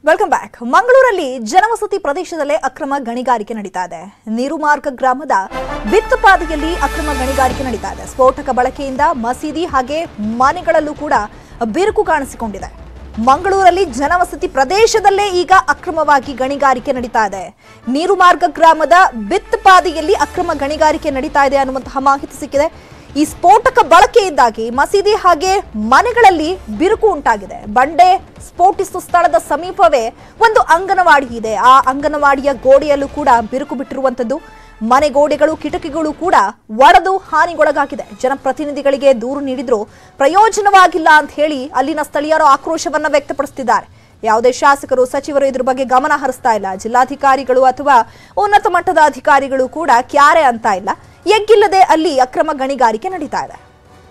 welcome back ಮಂಗಳೂರಲ್ಲಿ ಜನವಸತಿ ಪ್ರದೇಶದಲ್ಲೇ ಅಕ್ರಮ ಗಣಿಗಾರಿಕೆ ನಡೀತಾ ಇದೆ ನೀರುಮಾರ್ಗ ಗ್ರಾಮದ ಬಿತ್ತಪಾದಿಯಲ್ಲಿ ಅಕ್ರಮ ಗಣಿಗಾರಿಕೆ ನಡೀತಾ ಇದೆ ಸ್ಫೋಟಕ ಬಳಕೆಯಿಂದ ಮಸೀದಿ ಹಾಗೆ ಮನೆಗಳಲ್ಲೂ ಕೂಡ ಬಿರುಕು ಕಾಣಿಸಿಕೊಂಡಿದೆ ಮಂಗಳೂರಲ್ಲಿ ಜನವಸತಿ ಪ್ರದೇಶದಲ್ಲೇ ಈಗ ಅಕ್ರಮವಾಗಿ ಗಣಿಗಾರಿಕೆ ನಡೀತಾ ಇದೆ ನೀರುಮಾರ್ಗ ಗ್ರಾಮದ ಬಿತ್ತಪಾದಿಯಲ್ಲಿ ಅಕ್ರಮ ಗಣಿಗಾರಿಕೆ ನಡೀತಾ ಇದೆ ಅನ್ನುವಂತಹ ಮಾಹಿತಿ ಸಿಕ್ಕಿದೆ ಈ ಸ್ಫೋಟಕ ಬಳಕೆಯಿಂದಾಗಿ ಮಸೀದಿ ಹಾಗೆ ಮನೆಗಳಲ್ಲಿ ಬಿರುಕು ಉಂಟಾಗಿದೆ ಬಂಡೆ ಸ್ಫೋಟಿಸುವ ಸ್ಥಳದ ಸಮೀಪವೇ ಒಂದು ಅಂಗನವಾಡಿ ಇದೆ ಆ ಅಂಗನವಾಡಿಯ ಗೋಡೆಯಲ್ಲೂ ಕೂಡ ಬಿರುಕು ಬಿಟ್ಟಿರುವಂತದ್ದು ಮನೆ ಗೋಡೆಗಳು ಕಿಟಕಿಗಳು ಕೂಡ ಒಡೆದು ಹಾನಿಗೊಳಗಾಗಿದೆ ಜನಪ್ರತಿನಿಧಿಗಳಿಗೆ ದೂರು ನೀಡಿದ್ರು ಪ್ರಯೋಜನವಾಗಿಲ್ಲ ಅಂತ ಹೇಳಿ ಅಲ್ಲಿನ ಸ್ಥಳೀಯರು ಆಕ್ರೋಶವನ್ನ ವ್ಯಕ್ತಪಡಿಸುತ್ತಿದ್ದಾರೆ ಯಾವುದೇ ಶಾಸಕರು ಸಚಿವರು ಇದ್ರ ಬಗ್ಗೆ ಗಮನ ಹರಿಸ್ತಾ ಇಲ್ಲ ಜಿಲ್ಲಾಧಿಕಾರಿಗಳು ಅಥವಾ ಉನ್ನತ ಮಟ್ಟದ ಅಧಿಕಾರಿಗಳು ಕೂಡ ಕ್ಯಾರೆ ಅಂತ ಇಲ್ಲ ಎಗ್ಗಿಲ್ಲದೆ ಅಲ್ಲಿ ಅಕ್ರಮ ಗಣಿಗಾರಿಕೆ ನಡೀತಾ ಇದೆ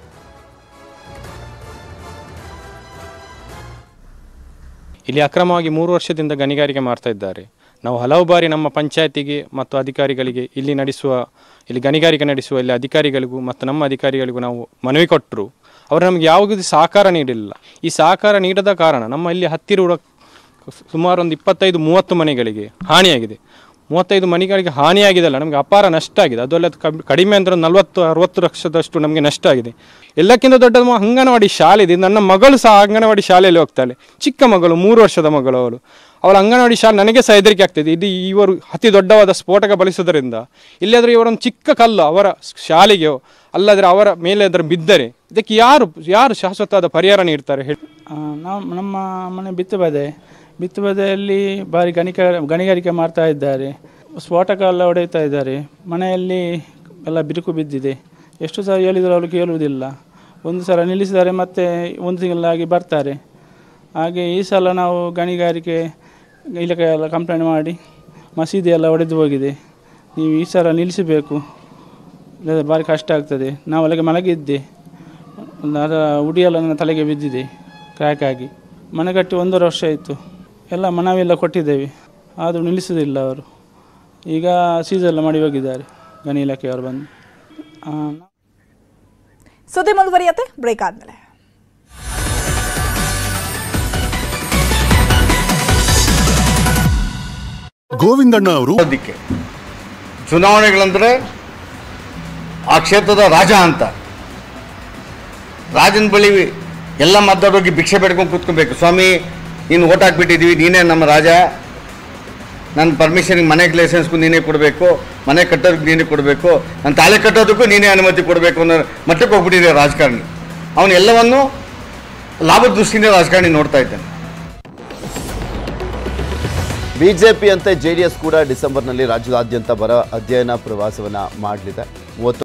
ಇಲ್ಲಿ ಅಕ್ರಮವಾಗಿ ಮೂರು ವರ್ಷದಿಂದ ಗಣಿಗಾರಿಕೆ ಮಾಡ್ತಾ ಇದ್ದಾರೆ ನಾವು ಹಲವು ಬಾರಿ ನಮ್ಮ ಪಂಚಾಯತಿಗೆ ಮತ್ತು ಅಧಿಕಾರಿಗಳಿಗೆ ಇಲ್ಲಿ ನಡೆಸುವ ಇಲ್ಲಿ ಗಣಿಗಾರಿಕೆ ನಡೆಸುವ ಇಲ್ಲಿ ಅಧಿಕಾರಿಗಳಿಗೂ ಮತ್ತು ನಮ್ಮ ಅಧಿಕಾರಿಗಳಿಗೂ ನಾವು ಮನವಿ ಕೊಟ್ಟರು ಅವರು ನಮಗೆ ಯಾವುದೇ ಸಹಕಾರ ನೀಡಿಲ್ಲ ಈ ಸಹಕಾರ ನೀಡದ ಕಾರಣ ನಮ್ಮ ಇಲ್ಲಿ ಹತ್ತಿರ ಸುಮಾರು ಒಂದು ಇಪ್ಪತ್ತೈದು ಮೂವತ್ತು ಮನೆಗಳಿಗೆ ಹಾನಿಯಾಗಿದೆ ಮೂವತ್ತೈದು ಮನೆಗಳಿಗೆ ಹಾನಿಯಾಗಿದೆಲ್ಲ ನಮಗೆ ಅಪಾರ ನಷ್ಟ ಆಗಿದೆ ಅದು ಅಲ್ಲದೆ ಕಮ್- ಕಡಿಮೆ ಅಂದರೆ ಒಂದು ನಲವತ್ತು ಅರವತ್ತು ಲಕ್ಷದಷ್ಟು ನಮಗೆ ನಷ್ಟ ಆಗಿದೆ ಎಲ್ಲಕ್ಕಿಂತ ದೊಡ್ಡ ಅಂಗನವಾಡಿ ಶಾಲೆ ಇದೆ ನನ್ನ ಮಗಳು ಸಹ ಅಂಗನವಾಡಿ ಶಾಲೆಯಲ್ಲಿ ಹೋಗ್ತಾಳೆ ಚಿಕ್ಕ ಮಗಳು ಮೂರು ವರ್ಷದ ಮಗಳು ಅವಳು ಅವಳ ಅಂಗನವಾಡಿ ಶಾಲೆ ನನಗೆ ಸಹ ಹೆದರಿಕೆ ಆಗ್ತದೆ ಇದು ಇವರು ಅತಿ ದೊಡ್ಡವಾದ ಸ್ಫೋಟಕ ಬಳಸುವುದರಿಂದ ಇಲ್ಲಾದರೂ ಇವರೊಂದು ಚಿಕ್ಕ ಕಲ್ಲು ಅವರ ಶಾಲೆಗೆ ಅಲ್ಲದ್ರೆ ಅವರ ಮೇಲೆ ಅದರ ಬಿದ್ದರೆ ಇದಕ್ಕೆ ಯಾರು ಯಾರು ಶಾಶ್ವತವಾದ ಪರಿಹಾರ ನೀಡ್ತಾರೆ ಹೇಳಿ ಆ, ನಾವು ನಮ್ಮ ಮನೆ ಬಿತ್ತುಬದೆ ಬಿತ್ತುಬದೆಯಲ್ಲಿ ಭಾರಿ ಗಣಿಕ ಗಣಿಗಾರಿಕೆ ಮಾಡ್ತಾ ಇದ್ದಾರೆ ಸ್ಫೋಟಕ ಎಲ್ಲ ಹೊಡೆಯುತ್ತಾ ಇದ್ದಾರೆ ಮನೆಯಲ್ಲಿ ಎಲ್ಲ ಬಿರುಕು ಬಿದ್ದಿದೆ ಎಷ್ಟು ಸಲ ಹೇಳಿದರೂ ಅವರು ಕೇಳುವುದಿಲ್ಲ ಒಂದು ಸಲ ನಿಲ್ಲಿಸಿದರೆ ಮತ್ತೆ ಒಂದು ತಿಂಗಳಾಗಿ ಬರ್ತಾರೆ ಹಾಗೆ ಈ ಸಲ ನಾವು ಗಣಿಗಾರಿಕೆ ಇಲಾಖೆ ಎಲ್ಲ ಕಂಪ್ಲೇಂಟ್ ಮಾಡಿ ಮಸೀದಿ ಎಲ್ಲ ಒಡೆದು ಹೋಗಿದೆ ನೀವು ಈ ಸಲ ನಿಲ್ಲಿಸಬೇಕು ಇಲ್ಲದ್ರೆ ಭಾರಿ ಕಷ್ಟ ಆಗ್ತದೆ ನಾವು ಅಲ್ಲಿಗೆ ಮಲಗಿದ್ದೆ ಒಂದು ಅದರ ಉಡಿಯೆಲ್ಲ ನನ್ನ ತಲೆಗೆ ಬಿದ್ದಿದೆ ಕ್ರ್ಯಾಕ್ ಆಗಿ ಮನೆ ಕಟ್ಟಿ ಒಂದೂವರೆ ವರ್ಷ ಆಯಿತು ಎಲ್ಲ ಮನವೆಲ್ಲ ಕೊಟ್ಟಿದ್ದೇವೆ ಆದರೂ ನಿಲ್ಲಿಸೋದಿಲ್ಲ ಅವರು ಈಗ ಸೀಸೆಲ್ಲ ಮಾಡಿ ಹೋಗಿದ್ದಾರೆ ಗಣಿ ಇಲಾಖೆಯವರು ಬಂದು ಆ, ಸುದ್ದಿ ಮುಂದುವರಿಯತ್ತೆ ಬ್ರೇಕ್ ಆದ್ಮೇಲೆ ಗೋವಿಂದಣ್ಣ ಅವರು ಅದಕ್ಕೆ ಚುನಾವಣೆಗಳಂದ್ರೆ ಆ ಕ್ಷೇತ್ರದ ರಾಜ ಅಂತ ರಾಜನ ಬಳಿ ಎಲ್ಲ ಮತದಾರರಿಗೆ ಭಿಕ್ಷೆ ಬೇಡ್ಕೊಂಡು ಕೂತ್ಕೊಬೇಕು ಸ್ವಾಮಿ ನೀನು ಓಟ್ ಹಾಕ್ಬಿಟ್ಟಿದ್ದೀವಿ ನೀನೇ ನಮ್ಮ ರಾಜ ನನ್ನ ಪರ್ಮಿಷನ್ಗೆ ಮನೆಗೆ ಲೈಸೆನ್ಸ್ಗೂ ನೀನೇ ಕೊಡಬೇಕು ಮನೆ ಕಟ್ಟೋದಕ್ಕೆ ನೀನೇ ಕೊಡಬೇಕು ನನ್ನ ತಾಳೆ ಕಟ್ಟೋದಕ್ಕೂ ನೀನೇ ಅನುಮತಿ ಕೊಡಬೇಕು ಅನ್ನೋ ಮಟ್ಟಕ್ಕೆ ಹೋಗ್ಬಿಟ್ಟಿದೆ ರಾಜಕಾರಣಿ ಅವನು ಎಲ್ಲವನ್ನು ಲಾಭದ ದೃಷ್ಟಿಯಿಂದ ರಾಜಕಾರಣಿ ನೋಡ್ತಾ ಇದ್ದಾನೆ ಬಿಜೆಪಿ ಅಂತೆ ಜೆಡಿಎಸ್ ಕೂಡ ಡಿಸೆಂಬರ್ನಲ್ಲಿ ರಾಜ್ಯದಾದ್ಯಂತ ಬರ ಅಧ್ಯಯನ ಪ್ರವಾಸವನ್ನ ಮಾಡಲಿದೆ ಮೂವತ್ತು